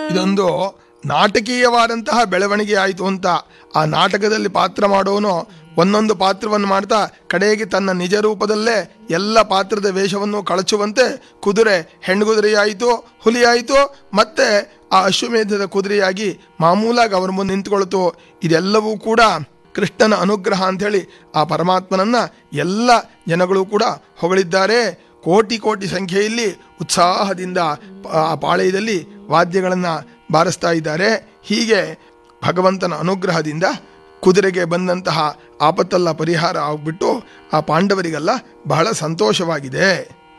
ಇದೊಂದು ನಾಟಕೀಯವಾದಂತಹ ಬೆಳವಣಿಗೆ ಆಯಿತು ಅಂತ ಆ ನಾಟಕದಲ್ಲಿ ಪಾತ್ರ ಮಾಡೋನು ಒಂದೊಂದು ಪಾತ್ರವನ್ನು ಮಾಡ್ತಾ ಕಡೆಗೆ ತನ್ನ ನಿಜ ರೂಪದಲ್ಲೇ ಎಲ್ಲ ಪಾತ್ರದ ವೇಷವನ್ನು ಕಳಚುವಂತೆ ಕುದುರೆ ಹೆಣ್ಣುಗುದುರೆಯಾಯಿತು ಹುಲಿಯಾಯಿತು ಮತ್ತೆ ಆ ಅಶ್ವಮೇಧದ ಕುದುರೆಯಾಗಿ ಮಾಮೂಲಾಗಿ ಅವರ ಮುಂದೆ ನಿಂತ್ಕೊಳ್ತು ಇದೆಲ್ಲವೂ ಕೂಡ ಕೃಷ್ಣನ ಅನುಗ್ರಹ ಅಂಥೇಳಿ ಆ ಪರಮಾತ್ಮನನ್ನ ಎಲ್ಲ ಜನಗಳು ಕೂಡ ಹೊಗಳಿದ್ದಾರೆ ಕೋಟಿ ಕೋಟಿ ಸಂಖ್ಯೆಯಲ್ಲಿ ಉತ್ಸಾಹದಿಂದ ಪ- ಆ ಪಾಳೆಯದಲ್ಲಿ ವಾದ್ಯಗಳನ್ನು ಬಾರಿಸ್ತಾ ಇದ್ದಾರೆ ಹೀಗೆ ಭಗವಂತನ ಅನುಗ್ರಹದಿಂದ ಕುದುರೆಗೆ ಬಂದಂತಹ ಆಪತ್ತೆಲ್ಲ ಪರಿಹಾರ ಆಗ್ಬಿಟ್ಟು ಆ ಪಾಂಡವರಿಗೆಲ್ಲ ಬಹಳ ಸಂತೋಷವಾಗಿದೆ